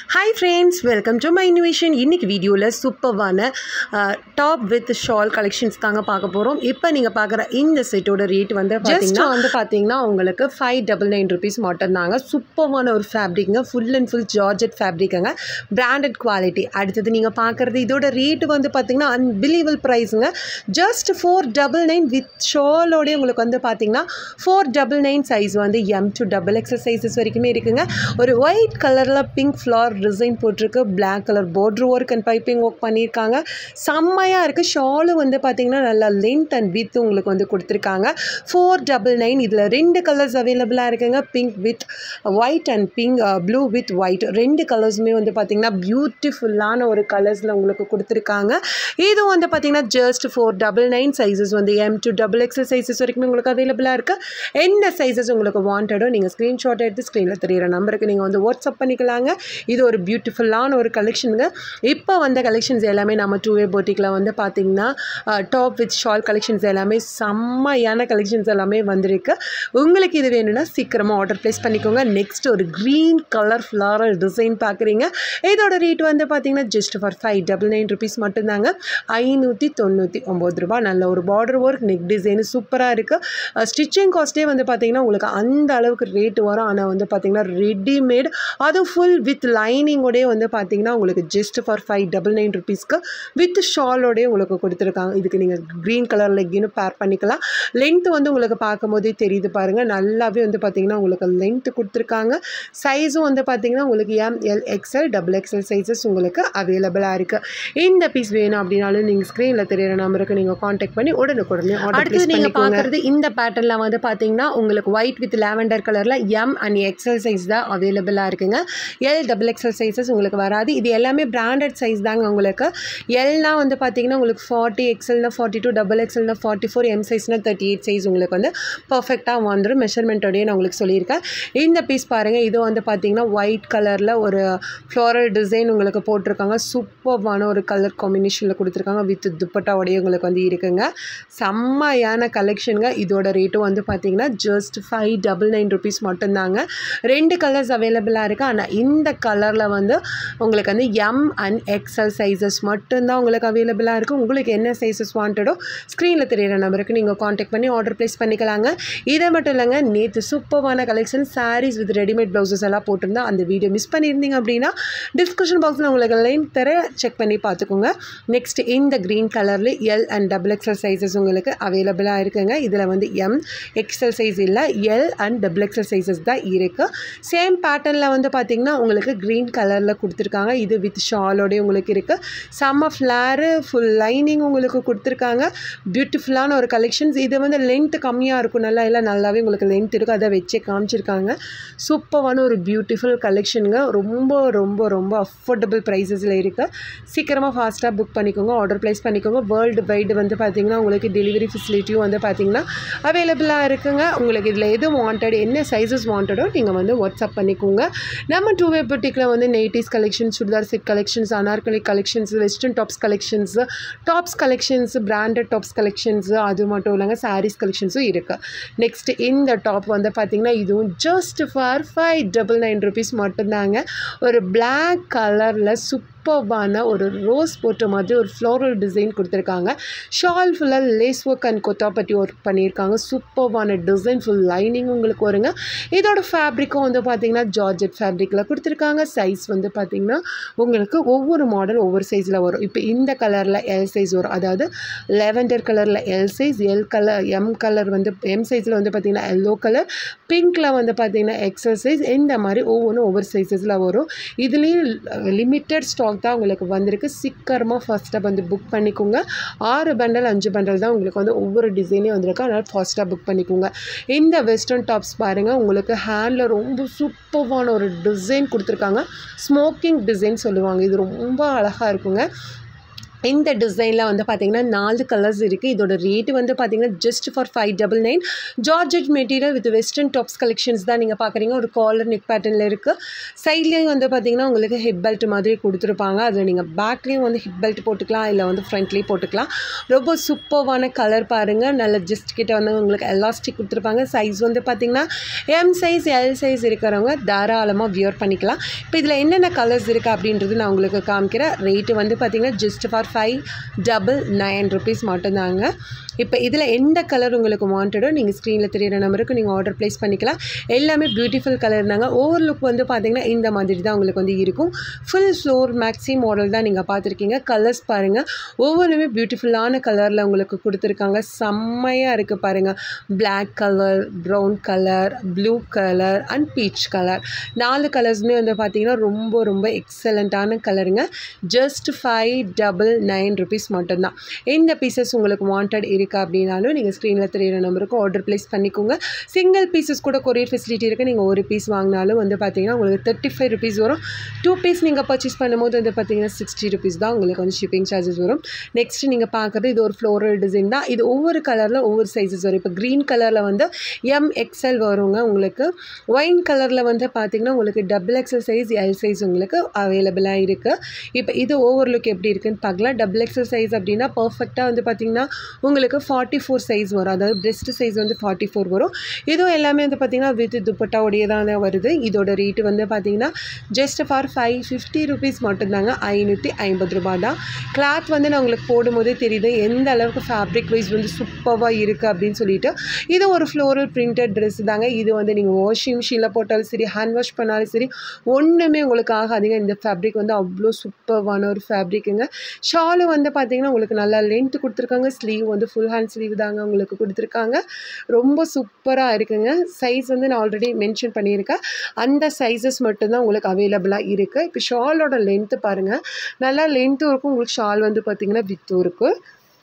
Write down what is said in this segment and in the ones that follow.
hi friends welcome to my envision இன்னைக்கு வீடியோவில் சூப்பர்வான டாப் வித் ஷால் கலெக்ஷன்ஸ் தாங்க பார்க்க போகிறோம் இப்போ நீங்கள் பார்க்குற இந்த செட்டோட ரேட் வந்து ஜஸ்ட் வந்து பார்த்தீங்கன்னா உங்களுக்கு ஃபைவ் டபுள் நைன் ருபீஸ் மட்டும்தாங்க சூப்பர்வான ஒரு ஃபேப்ரிக்ங்க ஃபுல் அண்ட் ஃபுல் ஜார்ஜெட் ஃபேப்ரிக்குங்க பிராண்டட் குவாலிட்டி அடுத்தது நீங்கள் பார்க்குறது இதோட ரேட்டு வந்து பார்த்தீங்கன்னா அன்பிலீவல் ப்ரைஸுங்க just four double nine with ஷாலோடய உங்களுக்கு வந்து பார்த்தீங்கன்னா ஃபோர் டபுள் நைன் சைஸ் வந்து M to double XL sizes வரைக்குமே இருக்குங்க ஒரு ஒயிட் கலரில் பிங்க் ஃப்ளார் டிசைன் போட்டிருக்கு Black colour border work and piping work பண்ணியிருக்காங்க செம்மையாக இருக்குது ஷாலு வந்து பார்த்தீங்கன்னா நல்லா லென்த் அண்ட் வித் உங்களுக்கு வந்து கொடுத்துருக்காங்க ஃபோர் டபுள் நைன் இதில் ரெண்டு கலர்ஸ் அவைலபிளாக இருக்குங்க pink with white and pink blue with white ரெண்டு கலர்ஸுமே வந்து பார்த்தீங்கன்னா பியூட்டிஃபுல்லான ஒரு கலர்ஸில் உங்களுக்கு கொடுத்துருக்காங்க இது வந்து பார்த்தீங்கன்னா just four double nine sizes வந்து M to double XL sizes வரைக்கும் உங்களுக்கு அவைலபிளாக இருக்குது எந்த சைஸஸ் உங்களுக்கு வாண்டடோ நீங்கள் ஸ்க்ரீன்ஷாட் எடுத்து ஸ்க்ரீனில் தெரியிற நம்பருக்கு நீங்கள் வந்து வாட்ஸ்அப் பண்ணிக்கலாங்க இது ஒரு பியூட்டிஃபுல்லான ஒரு கலெக்ஷனுங்க இப்போ வந்த கலெக்ஷன்ஸ் எல்லாமே நம்ம டூ வே போட்டிக்கில் வந்து பார்த்தீங்கன்னா டாப் வித் ஷால் கலெக்ஷன்ஸ் எல்லாமே செம்மையான கலெக்ஷன்ஸ் எல்லாமே வந்திருக்கு உங்களுக்கு இது வேணும்னா சீக்கிரமாக ஆர்டர் ப்ளேஸ் பண்ணிக்கோங்க நெக்ஸ்ட் ஒரு க்ரீன் கலர் ஃப்ளாரல் டிசைன் பார்க்குறீங்க இதோட ரேட் வந்து பார்த்தீங்கன்னா just for five double nine rupees மட்டும்தாங்க ஐநூற்றி தொண்ணூற்றி ஒம்பது ரூபா நல்ல ஒரு பார்டர் ஒர்க் நெக் டிசைனு சூப்பராக இருக்குது ஸ்டிச்சிங் காஸ்ட்டே வந்து பார்த்தீங்கன்னா உங்களுக்கு அந்த அளவுக்கு ரேட் வரும் ஆனால் வந்து பார்த்தீங்கன்னா ரெடிமேட் அதுவும் ஃபுல் வித் லைனிங்கோடய வந்து பார்த்தீங்கன்னா உங்களுக்கு just for five double nine ருபீஸ்க்கு வித் ஷாலோடய உங்களுக்கு கொடுத்துருக்காங்க இதுக்கு நீங்கள் க்ரீன் கலர் லெக்கின்னு பேர் பண்ணிக்கலாம் லென்த் வந்து உங்களுக்கு பார்க்கும்போதே தெரியுது பாருங்கள் நல்லாவே வந்து பார்த்தீங்கன்னா உங்களுக்கு லென்த் கொடுத்துருக்காங்க சைஸும் வந்து பார்த்தீங்கன்னா உங்களுக்கு M L XL double XL sizes உங்களுக்கு அவைலபிளாக இருக்குது இந்த பீஸ் வேணும் அப்படின்னாலும் நீங்கள் ஸ்க்ரீனில் தெரியிற நம்பருக்கு நீங்கள் காண்டாக்ட் பண்ணி உடனுக்குடனே அடுத்தது நீங்கள் பார்க்குறது இந்த பேட்டர்னில் வந்து பார்த்தீங்கன்னா உங்களுக்கு ஒயிட் வித் லாவெண்டர் கலரில் எம் அண்ட் எக்ஸ்எல் சைஸ் தான் அவைலபிளாக இருக்குங்க எல் டபுள் எக்ஸ்எல் சைஸஸ் உங்களுக்கு வராது இது எல்லாமே பிராண்டட் சைஸ் தாங்க உங்களுக்கு எல்னா வந்து பார்த்தீங்கன்னா உங்களுக்கு ஃபார்ட்டி எக்ஸ்எல்னா ஃபார்ட்டி டூ டபுள் எக்ஸ்எல்னா ஃபார்ட்டி ஃபோர் எம் சைஸ்னா தேர்ட்டி எயிட் சைஸ் உங்களுக்கு வந்து பர்ஃபெக்டாக வந்துடும் மெஷர்மெண்ட்டோடய நான் உங்களுக்கு சொல்லியிருக்கேன் இந்த பீஸ் பாருங்கள் இது வந்து பார்த்தீங்கன்னா ஒயிட் கலரில் ஒரு ஃப்ளோரல் டிசைன் உங்களுக்கு போட்டிருக்காங்க சூப்பர்வான ஒரு கலர் காம்பினேஷனில் கொடுத்துருக்காங்க வித் துப்பட்டாவோடய உங்களுக்கு வந்து இருக்குங்க செம்மையான கலெக்ஷனுங்க இதோட ரேட்டும் வந்து பார்த்தீங்கன்னா just five double nine rupees மட்டும்தாங்க ரெண்டு கலர்ஸ் அவைலபிளாக இருக்குது ஆனால் இந்த கலரில் வந்து உங்களுக்கு வந்து எம் அண்ட் எக்ஸ்எல் சைஸஸ் மட்டும்தான் உங்களுக்கு அவைலபிளாக இருக்குது உங்களுக்கு என்ன சைஸஸ் வாண்டடோ ஸ்க்ரீனில் தெரியிற நம்பருக்கு நீங்கள் காண்டாக்ட் பண்ணி ஆர்டர் ப்ளேஸ் பண்ணிக்கலாங்க இதை மட்டும் இல்லைங்க நேற்று சூப்பர்வான collection sarees with readymade blouses எல்லாம் போட்டிருந்தா அந்த வீடியோ மிஸ் பண்ணியிருந்தீங்க அப்படின்னா டிஸ்கிரிப்ஷன் பாக்ஸில் உங்களுக்கு லைன் தர செக் பண்ணி பார்த்துக்கோங்க நெக்ஸ்ட் இந்த க்ரீன் கலரில் L and double XL sizes உங்களுக்கு அவைலபிளாக இருக்குங்க இதில் வந்து எம் எக்ஸ்எல் சைஸ் இல்லை L and double XL sizes தான் இருக்குது சேம் பேட்டர்னில் வந்து பார்த்திங்கன்னா உங்களுக்கு க்ரீன் கலரில் கொடுத்துருக்காங்க இது வித் ஷாலோடய உங்களுக்கு இருக்குது செம்ம ஃப்ளாரு ஃபுல் லைனிங் உங்களுக்கு கொடுத்துருக்காங்க பியூட்டிஃபுல்லான ஒரு கலெக்ஷன்ஸ் இது வந்து லென்த் கம்மியாக இருக்கும் நல்லா இல்லை நல்லாவே உங்களுக்கு லென்த் இருக்கும் அதை வச்சே காமிச்சிருக்காங்க சூப்பரான ஒரு பியூட்டிஃபுல் கலெக்ஷனுங்க ரொம்ப ரொம்ப ரொம்ப அஃபோர்டபுள் ப்ரைஸஸில் இருக்குது சீக்கிரமாக ஃபாஸ்ட்டாக புக் பண்ணிக்கோங்க ஆர்டர் ப்ளேஸ் பண்ணிக்கோங்க வேர்ல்டு வைடு வந்து பார்த்திங்கன்னா உங்களுக்கு டெலிவரி ஃபெசிலிட்டியும் வந்து பார்த்திங்கன்னா அவைலபிளாக இருக்குங்க உங்களுக்கு இதில் எது வாண்டட் என்ன சைஸஸ் வாண்டடோ நீங்கள் வந்து வாட்ஸ்அப் பண்ணிக்கோங்க நம்ம டூ வே புட்டிக்கில் வந்து nighties collections churidar set collections anarkali collections western tops collections tops collections branded tops collections அது மட்டும் இல்லைங்க சாரீஸ் கலெக்ஷன்ஸும் இருக்குது நெக்ஸ்ட் இந்த டாப் வந்து பார்த்திங்கன்னா இதுவும் just for five double nine rupees மட்டும்தாங்க ஒரு பிளாக் கலரில் சூப்பர் சூப்பர்பான ஒரு ரோஸ் போட்ட மாதிரி ஒரு ஃப்ளோரல் டிசைன் கொடுத்துருக்காங்க ஷால் ஃபுல்லாக லேஸ் ஒர்க் அண்ட் கொத்தாப்பட்டி ஒர்க் பண்ணியிருக்காங்க சூப்பர்பான டிசைன் ஃபுல் லைனிங் உங்களுக்கு வருங்க இதோட ஃபேப்ரிக்கும் வந்து பார்த்திங்கன்னா ஜார்ஜெட் ஃபேப்ரிக்கில் கொடுத்துருக்காங்க சைஸ் வந்து பார்த்திங்கன்னா உங்களுக்கு ஒவ்வொரு மாடல் ஒவ்வொரு சைஸில் வரும் இப்போ இந்த கலரில் எல் சைஸ் வரும் அதாவது லெவெண்டர் கலரில் L size L colour M colour வந்து எம் சைஸில் வந்து பார்த்திங்கன்னா எல்லோ கலர் பிங்க்கில் வந்து பார்த்திங்கன்னா எக்ஸல் சைஸ் இந்த மாதிரி ஒவ்வொன்றும் ஒவ்வொரு சைஸஸில் வரும் இதுலேயும் லிமிட்டட் ஸ்டாக் ஸ்டாக் தான் உங்களுக்கு வந்திருக்கு சீக்கிரமாக ஃபஸ்ட்டாக வந்து புக் பண்ணிக்கோங்க ஆறு பண்டல் அஞ்சு பண்டல் தான் உங்களுக்கு வந்து ஒவ்வொரு டிசைனையும் வந்திருக்கு அதனால் ஃபாஸ்ட்டாக புக் பண்ணிக்கோங்க இந்த வெஸ்டர்ன் டாப்ஸ் பாருங்கள் உங்களுக்கு ஹேண்டில் ரொம்ப சூப்பர்வான ஒரு டிசைன் கொடுத்துருக்காங்க ஸ்மோக்கிங் டிசைன் சொல்லுவாங்க இது ரொம்ப அழகாக இருக்குங்க இந்த டிசைனில் வந்து பார்த்தீங்கன்னா நாலு கலர்ஸ் இருக்குது இதோட ரேட்டு வந்து பார்த்தீங்கன்னா just for five double nine georgette material with western tops collections தான் நீங்கள் பார்க்குறீங்க ஒரு காலர் நெக் பேட்டர்னில் இருக்குது சைட்லேயும் வந்து பார்த்தீங்கன்னா உங்களுக்கு ஹிப் பெல்ட் மாதிரி கொடுத்துருப்பாங்க அதில் நீங்கள் பேக்லேயும் வந்து ஹிப் பெல்ட் போட்டுக்கலாம் இல்லை வந்து ஃப்ரண்ட்லேயும் போட்டுக்கலாம் ரொம்ப சூப்பர்வான கலர் பாருங்கள் நல்ல ஜஸ்ட் கிட்ட வந்து உங்களுக்கு எலாஸ்டிக் கொடுத்துருப்பாங்க சைஸ் வந்து பார்த்தீங்கன்னா எம் சைஸ் எல் சைஸ் இருக்கிறவங்க தாராளமாக வியர் பண்ணிக்கலாம் இப்போ இதில் என்னென்ன கலர்ஸ் இருக்குது அப்படின்றது நான் உங்களுக்கு காமிக்கிறேன் ரேட்டு வந்து பார்த்தீங்கன்னா just for five double nine rupees மட்டும்தாங்க இப்போ இதில் எந்த கலர் உங்களுக்கு வாண்டடோ நீங்கள் ஸ்க்ரீனில் தெரியிற நம்பருக்கு நீங்கள் ஆர்டர் ப்ளேஸ் பண்ணிக்கலாம் எல்லாமே பியூட்டிஃபுல் கலர் இருந்தாங்க ஓவர் லுக் வந்து பார்த்தீங்கன்னா இந்த மாதிரி தான் உங்களுக்கு வந்து இருக்கும் ஃபுல் ஃப்ளோர் மேக்ஸி மாடல் தான் நீங்கள் பார்த்துருக்கீங்க கலர்ஸ் பாருங்கள் ஒவ்வொன்றுமே பியூட்டிஃபுல்லான கலரில் உங்களுக்கு கொடுத்துருக்காங்க செம்மையாக இருக்குது பாருங்கள் black colour brown colour blue colour and peach colour நாலு கலர்ஸுமே வந்து பார்த்தீங்கன்னா ரொம்ப ரொம்ப எக்ஸலண்ட்டான கலருங்க just five double nine rupees மட்டும்தான் இந்த பீசஸ் உங்களுக்கு வாண்டட் இருக்குது அப்படின்னாலும் நீங்கள் ஸ்க்ரீனில் தெரியிற நம்பருக்கு ஆர்டர் ப்ளேஸ் பண்ணிக்கோங்க சிங்கிள் பீசஸ் கூட கொரியர் ஃபெசிலிட்டி இருக்குது நீங்கள் ஒரு பீஸ் வாங்கினாலும் வந்து பார்த்தீங்கன்னா உங்களுக்கு தேர்ட்டி ஃபைவ் ருபீஸ் வரும் டூ பீஸ் நீங்கள் பர்ச்சேஸ் பண்ணும்போது வந்து பார்த்தீங்கன்னா சிக்ஸ்டி ருபீஸ் தான் உங்களுக்கு வந்து ஷிப்பிங் சார்ஜஸ் வரும் நெக்ஸ்ட் நீங்கள் பார்க்குறது இது ஒரு ஃப்ளோரல் டிசைன் தான் இது ஒவ்வொரு கலரில் ஒவ்வொரு சைஸஸ் வரும் இப்போ க்ரீன் கலரில் வந்து எம் எக்ஸ்எல் வருங்க உங்களுக்கு ஒயின் கலரில் வந்து பார்த்தீங்கன்னா உங்களுக்கு double XL size L size உங்களுக்கு அவைலபிளாக இருக்குது இப்போ இது ஓவர் லுக் எப்படி இருக்குன்னு பார்க்கலாம் டபுள் எக்ஸ்எல் சைஸ் அப்படின்னா பர்ஃபெக்டாக வந்து பார்த்தீங்கன்னா உங்களுக்கு ஃபார்ட்டி ஃபோர் சைஸ் வரும் அதாவது பிரெஸ்ட் சைஸ் வந்து ஃபார்ட்டி ஃபோர் வரும் இதுவும் எல்லாமே வந்து பார்த்தீங்கன்னா வித் துப்பட்டாவுடைய தான் வருது இதோட ரேட்டு வந்து பார்த்தீங்கன்னா just for five fifty rupees மட்டும்தாங்க ஐநூற்றி ஐம்பது ரூபா தான் கிளாத் வந்து நான் உங்களுக்கு போடும்போதே தெரியுது எந்த அளவுக்கு ஃபேப்ரிக் வைஸ் வந்து சூப்பராக இருக்குது அப்படின்னு சொல்லிட்டு இது ஒரு ஃப்ளோரல் பிரிண்டட் ட்ரெஸ் தாங்க இது வந்து நீங்கள் வாஷிங் மிஷினில் போட்டாலும் சரி ஹேண்ட் வாஷ் பண்ணாலும் சரி ஒன்றுமே உங்களுக்கு ஆகாதுங்க இந்த ஃபேப்ரிக் வந்து அவ்வளோ சூப்பர்வான ஒரு ஃபேப்ரிக்குங்க ஷாலும் வந்து பார்த்தீங்கன்னா உங்களுக்கு நல்லா லென்த் கொடுத்துருக்காங்க ஸ்லீவ் வந்து ஃபுல் ஹேண்ட் ஸ்லீவ் தாங்க உங்களுக்கு கொடுத்துருக்காங்க ரொம்ப சூப்பராக இருக்குங்க சைஸ் வந்து நான் ஆல்ரெடி மென்ஷன் பண்ணியிருக்கேன் அந்த சைஸஸ் மட்டும்தான் உங்களுக்கு அவைலபிளாக இருக்குது இப்போ ஷாலோட லென்த்து பாருங்கள் நல்லா லென்த்தும் இருக்கும் உங்களுக்கு ஷால் வந்து பார்த்திங்கன்னா வித்தும் இருக்குது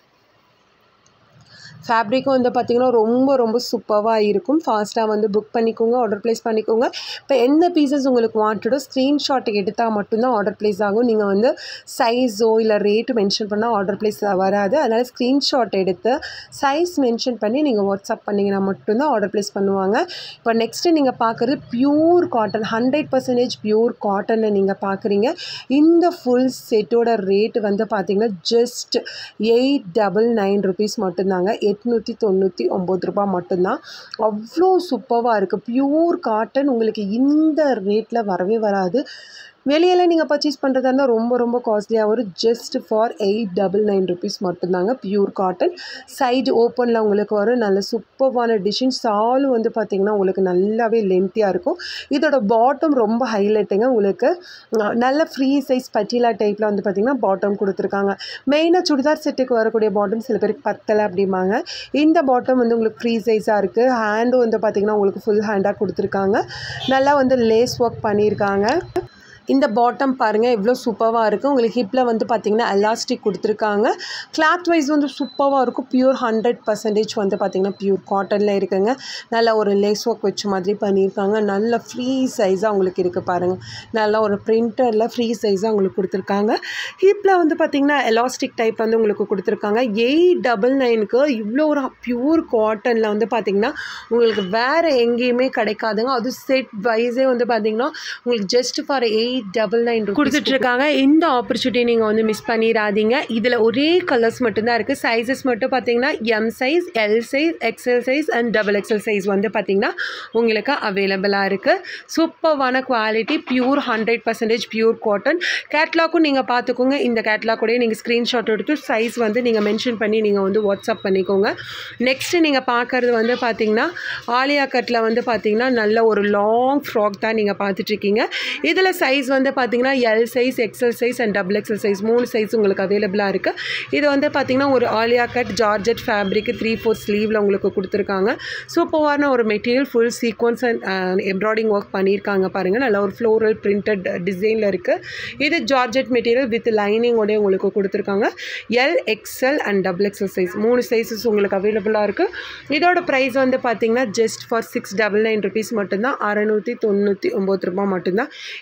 ஃபேப்ரிக்கும் வந்து பார்த்திங்கன்னா ரொம்ப ரொம்ப சூப்பராக இருக்கும் ஃபாஸ்ட்டாக வந்து புக் பண்ணிக்கோங்க ஆர்டர் ப்ளேஸ் பண்ணிக்கோங்க இப்போ எந்த பீசஸ் உங்களுக்கு வாண்டடோ ஸ்க்ரீன்ஷாட் எடுத்தால் மட்டும்தான் ஆர்டர் ப்ளேஸ் ஆகும் நீங்கள் வந்து சைஸோ இல்லை ரேட்டு மென்ஷன் பண்ணால் ஆர்டர் ப்ளேஸ் வராது அதனால் ஸ்க்ரீன்ஷாட் எடுத்து சைஸ் மென்ஷன் பண்ணி நீங்கள் வாட்ஸ்அப் பண்ணிங்கன்னா மட்டும்தான் ஆர்டர் ப்ளேஸ் பண்ணுவாங்க இப்போ நெக்ஸ்ட்டு நீங்கள் பார்க்குறது pure cotton hundred percentage pure காட்டனை நீங்கள் பார்க்குறீங்க இந்த ஃபுல் செட்டோட ரேட் வந்து பார்த்திங்கன்னா just eight double nine rupees மட்டும்தாங்க எட்நூற்றி தொண்ணூற்றி ஒம்பது ரூபா மட்டும்தான் அவ்வளோ சூப்பராக இருக்குது பியூர் காட்டன் உங்களுக்கு இந்த ரேட்டில் வரவே வராது வெளியெல்லாம் நீங்கள் பர்ச்சேஸ் பண்ணுறதா இருந்தால் ரொம்ப ரொம்ப காஸ்ட்லியாக வரும் just for eight double nine rupees மட்டும்தாங்க பியூர் காட்டன் சைடு ஓப்பனில் உங்களுக்கு வரும் நல்ல சூப்பர்வான டிசைன் சாலும் வந்து பார்த்திங்கன்னா உங்களுக்கு நல்லாவே லென்த்தியாக இருக்கும் இதோட பாட்டம் ரொம்ப ஹைலைட்டுங்க உங்களுக்கு அஹ், நல்ல ஃப்ரீ சைஸ் பட்டிலா டைப்பில் வந்து பார்த்திங்கன்னா பாட்டம் கொடுத்துருக்காங்க மெயினாக சுடிதார் செட்டுக்கு வரக்கூடிய பாட்டம் சில பேருக்கு பத்தலை அப்படிம்பாங்க இந்த பாட்டம் வந்து உங்களுக்கு ஃப்ரீ சைஸாக இருக்குது ஹேண்டும் வந்து பார்த்திங்கன்னா உங்களுக்கு ஃபுல் ஹேண்டாக கொடுத்துருக்காங்க நல்லா வந்து லேஸ் ஒர்க் பண்ணியிருக்காங்க இந்த பாட்டம் பாருங்கள் எவ்வளோ சூப்பராக இருக்குது உங்களுக்கு ஹிப்பில் வந்து பார்த்தீங்கன்னா எலாஸ்டிக் கொடுத்துருக்காங்க கிளாத் வைஸ் வந்து சூப்பராக இருக்கும் பியூர் ஹண்ட்ரட் பர்சன்டேஜ் வந்து பார்த்திங்கன்னா பியூர் காட்டனில் இருக்குங்க நல்ல ஒரு லேஸ் ஒர்க் வச்ச மாதிரி பண்ணியிருக்காங்க நல்ல ஃப்ரீ சைஸாக உங்களுக்கு இருக்குது பாருங்கள் நல்ல ஒரு பிரிண்டரில் ஃப்ரீ சைஸாக உங்களுக்கு கொடுத்துருக்காங்க ஹிப்பில் வந்து பார்த்திங்கன்னா எலாஸ்டிக் டைப் வந்து உங்களுக்கு கொடுத்துருக்காங்க எயிட் டபுள் நைனுக்கு இவ்வளோ ஒரு பியூர் காட்டனில் வந்து பார்த்திங்கன்னா உங்களுக்கு வேறு எங்கேயுமே கிடைக்காதுங்க அது செட் வைஸே வந்து பார்த்திங்கன்னா உங்களுக்கு just for eight double nine கொடுத்துட்ருக்காங்க இந்த ஆப்பர்ச்சுனிட்டி நீங்கள் வந்து மிஸ் பண்ணிடாதீங்க இதில் ஒரே கலர்ஸ் மட்டும்தான் இருக்குது சைஸஸ் மட்டும் பார்த்தீங்கன்னா M size L size XL size and double XL size வந்து பார்த்திங்கன்னா உங்களுக்கு அவைலபிளாக இருக்குது சூப்பர்வான quality pure hundred percentage pure cotton கேட்லாக்கும் நீங்கள் பார்த்துக்கோங்க இந்த கேட்லாக்கூடயே நீங்கள் ஸ்க்ரீன்ஷாட் எடுத்து சைஸ் வந்து நீங்கள் மென்ஷன் பண்ணி நீங்கள் வந்து வாட்ஸ்அப் பண்ணிக்கோங்க நெக்ஸ்ட்டு நீங்கள் பார்க்குறது வந்து பார்த்தீங்கன்னா ஆலியா கட்டில் வந்து பார்த்தீங்கன்னா நல்ல ஒரு லாங் ஃப்ராக் தான் நீங்கள் பார்த்துட்ருக்கீங்க இதில் சைஸ் வந்து பார்த்தீங்கன்னா L size XL size and double XL size மூணு சைஸ் உங்களுக்கு அவைலபிளாக இருக்குது இது வந்து பார்த்தீங்கன்னா ஒரு Alia cut georgette fabric three four ஸ்லீவில் உங்களுக்கு கொடுத்துருக்காங்க சூப்பரான ஒரு material full sequins and embroidery work பண்ணியிருக்காங்க பாருங்கள் நல்ல ஒரு ஃப்ளோரல் பிரிண்டட் டிசைனில் இருக்குது இது ஜார்ஜெட் மெட்டீரியல் வித் லைனிங்கோடய உங்களுக்கு கொடுத்துருக்காங்க L XL and double XL size மூணு சைஸஸ் உங்களுக்கு அவைலபிளாக இருக்குது இதோட ப்ரைஸ் வந்து பார்த்தீங்கன்னா just for six double nine rupees மட்டும்தான் அறநூற்றி தொண்ணூற்றி ஒம்பது ரூபாய் மட்டும்தான் இந்த பீஸ்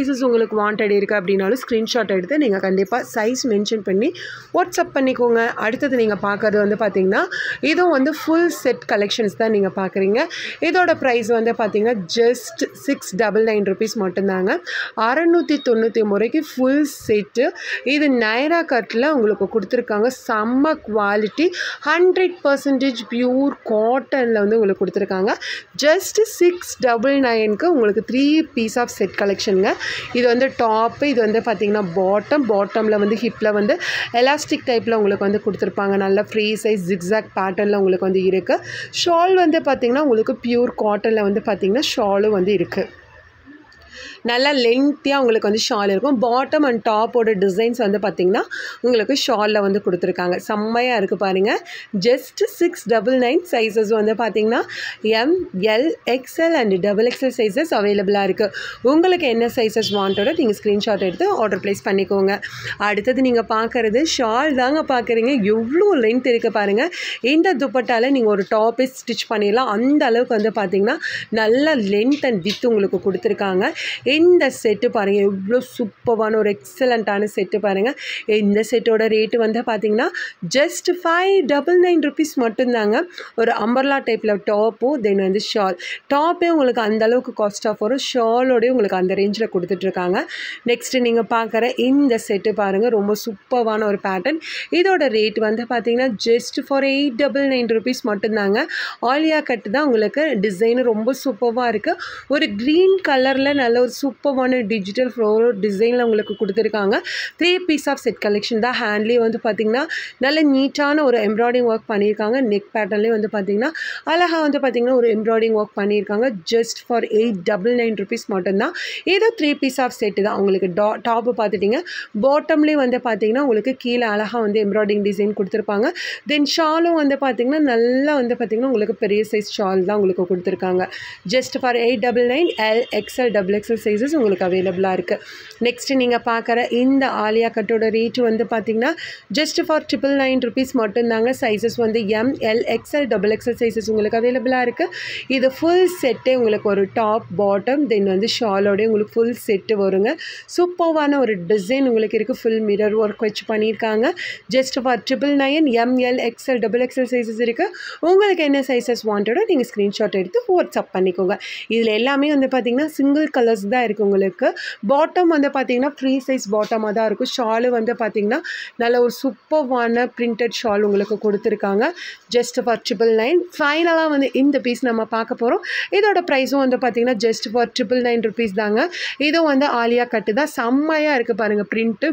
சைஸஸ் உங்களுக்கு வாண்டட் இருக்குது அப்படின்னாலும் ஸ்க்ரீன்ஷாட் எடுத்து நீங்கள் கண்டிப்பாக சைஸ் மென்ஷன் பண்ணி வாட்ஸ்அப் பண்ணிக்கோங்க அடுத்தது நீங்கள் பார்க்குறது வந்து பார்த்தீங்கன்னா இதுவும் வந்து ஃபுல் செட் கலெக்ஷன்ஸ் தான் நீங்கள் பார்க்குறீங்க இதோட ப்ரைஸ் வந்து பார்த்தீங்கன்னா just six double nine rupees மட்டும்தாங்க அறநூற்றி தொண்ணூற்றி முறைக்கு ஃபுல் செட்டு இது நைரா கட்டில் உங்களுக்கு கொடுத்துருக்காங்க செம்ம குவாலிட்டி ஹண்ட்ரட் பர்சன்டேஜ் பியூர் காட்டனில் வந்து உங்களுக்கு கொடுத்துருக்காங்க ஜஸ்ட் சிக்ஸ் டபுள் நைனுக்கு உங்களுக்கு த்ரீ பீஸ் ஆஃப் செட் கலெக்ஷனுங்க இது வந்து டாப்பு இது வந்து பார்த்தீங்கன்னா பாட்டம் பாட்டமில் வந்து ஹிப்பில் வந்து எலாஸ்டிக் டைப்பில் உங்களுக்கு வந்து கொடுத்துருப்பாங்க நல்ல ஃப்ரீ சைஸ் ஜிக்ஸாக் பேட்டர்னில் உங்களுக்கு வந்து இருக்குது ஷால் வந்து பார்த்திங்கன்னா உங்களுக்கு பியூர் காட்டனில் வந்து பார்த்திங்கன்னா ஷாலும் வந்து இருக்குது நல்லா லென்த்தியாக உங்களுக்கு வந்து ஷால் இருக்கும் பாட்டம் அண்ட் டாப்போட டிசைன்ஸ் வந்து பார்த்திங்கன்னா உங்களுக்கு ஷாலில் வந்து கொடுத்துருக்காங்க செம்மையாக இருக்குது பாருங்கள் just six double nine sizes வந்து பார்த்திங்கன்னா M L XL and double XL sizes அவைலபிளாக இருக்குது உங்களுக்கு என்ன சைஸஸ் வாண்டோட நீங்கள் ஸ்க்ரீன்ஷாட் எடுத்து ஆர்டர் ப்ளேஸ் பண்ணிக்கோங்க அடுத்தது நீங்கள் பார்க்குறது ஷால் தாங்க பார்க்குறீங்க எவ்வளோ லென்த் இருக்குது பாருங்கள் இந்த துப்பட்டால நீங்கள் ஒரு டாப்பே ஸ்டிச் பண்ணிடலாம் அந்த அளவுக்கு வந்து பார்த்திங்கன்னா நல்ல லென்த் அண்ட் வித் உங்களுக்கு கொடுத்துருக்காங்க இந்த செட்டு பாருங்கள் எவ்வளோ சூப்பரான ஒரு எக்ஸலண்ட்டான செட்டு பாருங்கள் இந்த செட்டோட ரேட்டு வந்து பார்த்தீங்கன்னா just five double nine rupees மட்டும்தாங்க ஒரு அம்பர்லா டைப்பில் டாப்பும் தென் வந்து ஷால் டாப்பே உங்களுக்கு அந்த அளவுக்கு காஸ்ட் ஆஃப் வரும் ஷாலோடய உங்களுக்கு அந்த ரேஞ்சில் கொடுத்துட்ருக்காங்க நெக்ஸ்ட்டு நீங்கள் பார்க்குற இந்த செட்டு பாருங்கள் ரொம்ப சூப்பரான ஒரு பேட்டர்ன் இதோட ரேட் வந்து பார்த்தீங்கன்னா just for eight double nine rupees மட்டும்தாங்க ஆலியா கட்டு தான் உங்களுக்கு டிசைன் ரொம்ப சூப்பராக இருக்குது ஒரு க்ரீன் கலரில் நல்ல ஒரு சூப்பரான டிஜிட்டல் ஃப்ளோர் டிசைனில் உங்களுக்கு கொடுத்துருக்காங்க three piece of set collection தான் ஹேண்ட்லேயே வந்து பார்த்திங்கன்னா நல்ல நீட்டான ஒரு எம்ப்ராய்டிங் ஒர்க் பண்ணியிருக்காங்க நெக் பேட்டர்ன்லேயே வந்து பார்த்திங்கன்னா அழகாக வந்து பார்த்திங்கன்னா ஒரு எம்ப்ராய்டிங் ஒர்க் பண்ணியிருக்காங்க just for eight double nine rupees மட்டும்தான் ஏதோ த்ரீ பீஸ் ஆஃப் செட்டு தான் உங்களுக்கு டா டாப்பு பார்த்துட்டிங்க பாட்டம்லேயே வந்து பார்த்திங்கன்னா உங்களுக்கு கீழே அழகாக வந்து எம்ப்ராய்டிங் டிசைன் கொடுத்துருப்பாங்க தென் ஷாலும் வந்து பார்த்திங்கன்னா நல்லா வந்து பார்த்திங்கன்னா உங்களுக்கு பெரிய சைஸ் ஷால் தான் உங்களுக்கு கொடுத்துருக்காங்க just for eight double nine L XL double XL sizes உங்களுக்கு அவைலபிளாக இருக்குது நெக்ஸ்ட்டு நீங்கள் பார்க்குற இந்த ஆலியா கட்டோட ரேட்டு வந்து பார்த்திங்கன்னா just for triple nine rupees மட்டும்தாங்க சைஸஸ் வந்து M L XL double XL sizes உங்களுக்கு அவைலபிளாக இருக்குது இது ஃபுல் செட்டே உங்களுக்கு ஒரு டாப் பாட்டம் தென் வந்து ஷாலோடய உங்களுக்கு ஃபுல் செட்டு வருங்க சூப்பர்வான ஒரு டிசைன் உங்களுக்கு இருக்குது ஃபுல் மிரர் ஒர்க் வச்சு பண்ணியிருக்காங்க just for triple nine M L XL double XL sizes இருக்குது உங்களுக்கு என்ன சைஸஸ் வாண்டடோ நீங்கள் ஸ்க்ரீன்ஷாட் எடுத்து வாட்ஸ்அப் பண்ணிக்கோங்க இதில் எல்லாமே வந்து பார்த்திங்கன்னா சிங்கிள் கலர்ஸ் தான் இருக்குது உங்களுக்கு பாட்டம் வந்து பார்த்திங்கன்னா ஃப்ரீ சைஸ் பாட்டமாக தான் இருக்கும் ஷாலு வந்து பார்த்திங்கன்னா நல்ல ஒரு சூப்பர்வான பிரிண்டட் ஷால் உங்களுக்கு கொடுத்துருக்காங்க ஜஸ்ட் ஃபார் ட்ரிபிள் நைன் ஃபைனலாக வந்து இந்த பீஸ் நம்ம பார்க்க போகிறோம் இதோட ப்ரைஸும் வந்து பார்த்திங்கன்னா just for triple nine rupees தாங்க இதுவும் வந்து ஆலியா கட்டு தான் செம்மையாக இருக்குது பாருங்கள் பிரிண்ட்டு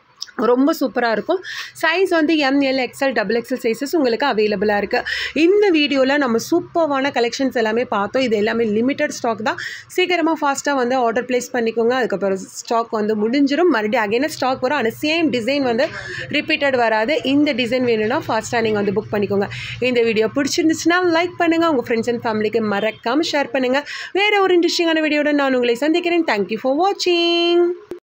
ரொம்ப சூப்பராக இருக்கும் சைஸ் வந்து M L XL double XL sizes உங்களுக்கு அவைலபிளாக இருக்குது இந்த வீடியோவில் நம்ம சூப்பர்வான கலெக்ஷன்ஸ் எல்லாமே பார்த்தோம் இது எல்லாமே லிமிட்டட் ஸ்டாக் தான் சீக்கிரமாக ஃபாஸ்ட்டாக வந்து ஆர்டர் ப்ளேஸ் பண்ணிக்கோங்க அதுக்கப்புறம் ஸ்டாக் வந்து முடிஞ்சிடும் மறுபடியும் அகைனாக ஸ்டாக் வரும் ஆனால் சேம் டிசைன் வந்து ரிப்பீட்டட் வராது இந்த டிசைன் வேணும்னா ஃபாஸ்ட்டாக நீங்கள் வந்து புக் பண்ணிக்கோங்க இந்த வீடியோ பிடிச்சிருந்துச்சுன்னா லைக் பண்ணுங்கள் உங்கள் ஃப்ரெண்ட்ஸ் அண்ட் ஃபேமிலிக்கு மறக்காமல் ஷேர் பண்ணுங்கள் வேறு ஒரு இன்ட்ரெஸ்டிங்கான வீடியோட நான் உங்களை சந்திக்கிறேன் தேங்க்யூ ஃபார் வாட்சிங்